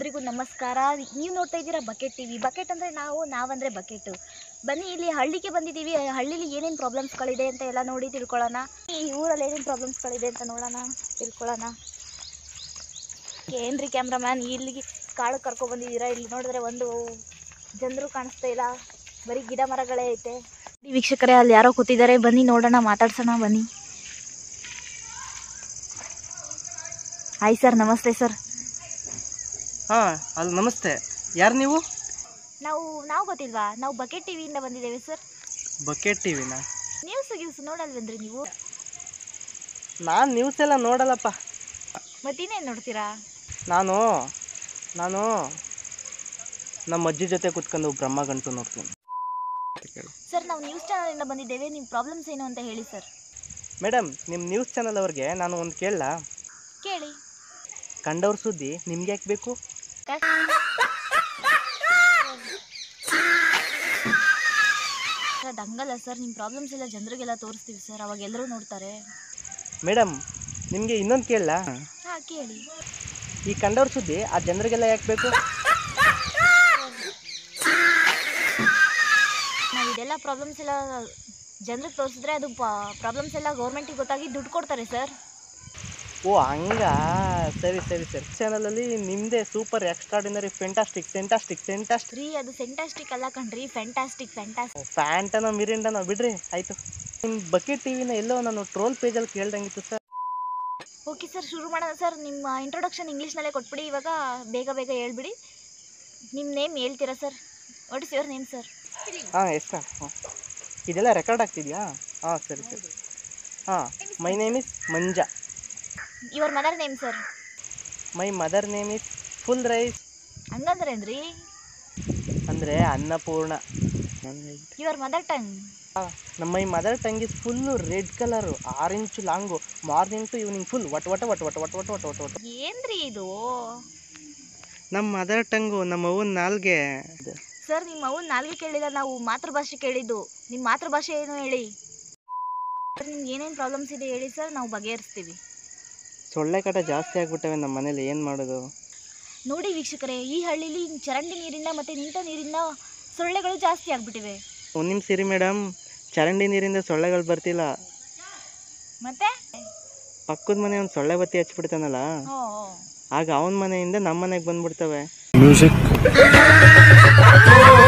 ಎಲ್ರಿಗೂ ನಮಸ್ಕಾರ ನೀವು ನೋಡ್ತಾ ಇದ್ದೀರಾ ಬಕೆಟ್ ಟಿವಿ ಬಕೆಟ್ ಅಂದರೆ ನಾವು ನಾವಂದರೆ ಬಕೆಟ್ ಬನ್ನಿ ಇಲ್ಲಿ ಹಳ್ಳಿಗೆ ಬಂದಿದ್ದೀವಿ ಹಳ್ಳಿಲಿ ಏನೇನು ಪ್ರಾಬ್ಲಮ್ಸ್ಗಳಿದೆ ಅಂತ ಎಲ್ಲ ನೋಡಿ ತಿಳ್ಕೊಳ್ಳೋಣ ಈ ಊರಲ್ಲಿ ಏನೇನು ಪ್ರಾಬ್ಲಮ್ಸ್ಗಳಿದೆ ಅಂತ ನೋಡೋಣ ತಿಳ್ಕೊಳ್ಳೋಣ ಏನ್ರಿ ಕ್ಯಾಮ್ರಾಮ್ಯಾನ್ ಇಲ್ಲಿಗೆ ಕಾಡು ಕರ್ಕೊ ಬಂದಿದ್ದೀರಾ ಇಲ್ಲಿ ನೋಡಿದ್ರೆ ಒಂದು ಜನರು ಕಾಣಿಸ್ತಾ ಇಲ್ಲ ಬರೀ ಗಿಡ ಮರಗಳೇ ಐತೆ ಈ ವೀಕ್ಷಕರೇ ಅಲ್ಲಿ ಯಾರೋ ಕೂತಿದ್ದಾರೆ ಬನ್ನಿ ನೋಡೋಣ ಮಾತಾಡ್ಸೋಣ ಬನ್ನಿ ಹಾಯ್ ಸರ್ ನಮಸ್ತೆ ಸರ್ ಹಾಂ ಅಲ್ಲಿ ನಮಸ್ತೆ ಯಾರು ನೀವು ನಾವು ನಾವು ಗೊತ್ತಿಲ್ವಾ ನಾವು ಬಕೆಟ್ ಟಿವಿಯಿಂದ ಬಂದಿದ್ದೇವೆ ಸರ್ ಬಕೆಟ್ ಟಿ ವಿನ ನ್ಯೂಸ್ ನ್ಯೂಸ್ ನೋಡಲ್ವೇನ್ರಿ ನೀವು ನಾನು ನ್ಯೂಸ್ ಎಲ್ಲ ನೋಡಲ್ಲಪ್ಪ ಮತ್ತಿನ್ನೇನು ನೋಡ್ತೀರಾ ನಾನು ನಾನು ನಮ್ಮ ಅಜ್ಜಿ ಜೊತೆ ಕುತ್ಕೊಂಡು ಬ್ರಹ್ಮ ಗಂಟು ನೋಡ್ತೀನಿ ಸರ್ ನಾವು ನ್ಯೂಸ್ ಚಾನಲಿಂದ ಬಂದಿದ್ದೇವೆ ನಿಮ್ಮ ಪ್ರಾಬ್ಲಮ್ಸ್ ಏನು ಅಂತ ಹೇಳಿ ಸರ್ ಮೇಡಮ್ ನಿಮ್ಮ ನ್ಯೂಸ್ ಚಾನಲ್ ಅವ್ರಿಗೆ ನಾನು ಒಂದು ಕೇಳಲ್ಲ ಕೇಳಿ ಕಂಡವ್ರ ಸುದ್ದಿ ನಿಮ್ಗೆ ಯಾಕೆ ಬೇಕು ಸರ್ ಅದು ಹಂಗಲ್ಲ ಸರ್ ನಿಮ್ಮ ಪ್ರಾಬ್ಲಮ್ಸ್ ಎಲ್ಲ ಜನರಿಗೆಲ್ಲ ತೋರಿಸ್ತೀವಿ ಸರ್ ಅವಾಗ ಎಲ್ಲರೂ ನೋಡ್ತಾರೆ ಮೇಡಮ್ ನಿಮಗೆ ಇನ್ನೊಂದು ಕೇಳಲ್ಲ ಹಾಂ ಕೇಳಿ ಈ ಕಂಡವ್ರ ಸುದ್ದಿ ಆ ಜನರಿಗೆಲ್ಲ ಯಾಕೆ ಬೇಕು ನಾವು ಇದೆಲ್ಲ ಪ್ರಾಬ್ಲಮ್ಸ್ ಎಲ್ಲ ಜನರಿಗೆ ತೋರಿಸಿದ್ರೆ ಅದು ಪ್ರಾಬ್ಲಮ್ಸ್ ಎಲ್ಲ ಗೌರ್ಮೆಂಟಿಗೆ ಗೊತ್ತಾಗಿ ದುಡ್ಡು ಕೊಡ್ತಾರೆ ಸರ್ ಓ ಹಂಗ ಸರಿ ಸರಿ ಸರಿ ಚಾನಲಲ್ಲಿ ನಿಮ್ಮದೇ ಸೂಪರ್ ಎಕ್ಸ್ಟ್ರಾಡಿನರಿ ಫೆಂಟಾಸ್ಟಿಕ್ ಸೆಂಟಾಸ್ಟಿಕ್ ಸೆಂಟಾಸ್ಟಿಕ್ ರೀ ಅದು ಸೆಂಟಾಸ್ಟಿಕ್ ಅಲ್ಲ ಕಣ್ರಿ ಫ್ಯಾಂಟಾಸ್ಟಿಕ್ ಫ್ಯಾಂಟಾಸ್ಟಿಕ್ ಫ್ಯಾಂಟನೋ ಮಿರಿಂಡನೋ ಬಿಡ್ರಿ ಆಯಿತು ನಿಮ್ಮ ಬಕೆಟ್ ಟಿ ವಿನ ಎಲ್ಲೋ ನಾನು ಟ್ರೋಲ್ ಪೇಜಲ್ಲಿ ಕೇಳ್ದಂಗಿತ್ತು ಸರ್ ಓಕೆ ಸರ್ ಶುರು ಮಾಡೋಣ ಸರ್ ನಿಮ್ಮ ಇಂಟ್ರೊಡಕ್ಷನ್ ಇಂಗ್ಲೀಷ್ನಲ್ಲೇ ಕೊಟ್ಬಿಡಿ ಇವಾಗ ಬೇಗ ಬೇಗ ಹೇಳ್ಬಿಡಿ ನಿಮ್ಮ ನೇಮ್ ಹೇಳ್ತೀರಾ sir what is your name sir ಹಾಂ ಎಸ್ ಮ್ಯಾಮ್ ಹಾಂ ಇದೆಲ್ಲ ರೆಕಾರ್ಡ್ ಆಗ್ತಿದೆಯಾ ಹಾಂ ಸರಿ ಸರಿ ಹಾಂ my name is Manja your mother name sir my mother name is full rice ಹಂಗಂದ್ರೇನ್ರಿ ಅಂದರೆ ಅನ್ನಪೂರ್ಣ ಯುವರ್ ಮದರ್ ಟಂಗ್ ನಮ್ಮ my mother tongue is full red colour ಆರು inch long morning to evening full ವಟ ವಟ ವಟ ವಟ ವಟ ವಟ ವಟ ವಟ ವಟ ಏನ್ರಿ ಇದು ನಮ್ಮ ಮದರ್ ಟಂಗು ನಮ್ಮ ಅವ್ವನ ನಾಲ್ಗೆ ಸರ್ ನಿಮ್ಮ ಅವ್ನ ನಾಲ್ಗೆ ಕೇಳಿಲ್ಲ ನಾವು ಮಾತೃಭಾಷೆ ಕೇಳಿದ್ದು ನಿಮ್ಮ ಮಾತೃಭಾಷೆ ಏನು ಹೇಳಿ ಸರ್ ನಿಮ್ಗೆ ಏನೇನು ಪ್ರಾಬ್ಲಮ್ಸ್ ಇದೆ ಹೇಳಿ ಸರ್ ನಾವು ಬಗೆಹರಿಸ್ತೀವಿ ಸೊಳ್ಳೆ ಕಾಟ ಜಾಸ್ತಿ ಆಗ್ಬಿಟ್ಟವೆ ನಮ್ಮ ಮನೇಲಿ ಏನು ಮಾಡೋದು ನೋಡಿ ವೀಕ್ಷಕರೇ ಈ ಹಳ್ಳಿಲಿ ಚರಂಡಿ ನೀರಿಂದ ಮತ್ತು ನಿಂತ ನೀರಿಂದ ಸೊಳ್ಳೆಗಳು ಜಾಸ್ತಿ ಆಗ್ಬಿಟ್ಟಿವೆ ಒಂದು ನಿಮಿಷ ಇರಿ ಮೇಡಮ್ ಚರಂಡಿ ನೀರಿಂದ ಸೊಳ್ಳೆಗಳು ಬರ್ತಿಲ್ಲ ಮತ್ತೆ ಪಕ್ಕದ ಮನೆ ಒಂದು ಸೊಳ್ಳೆ ಬತ್ತಿ ಹಚ್ಬಿಡ್ತಾನಲ್ಲ ಓ ಆಗ ಅವನ ಮನೆಯಿಂದ ನಮ್ಮ ಮನೆಗೆ ಬಂದ್ಬಿಡ್ತವೆ music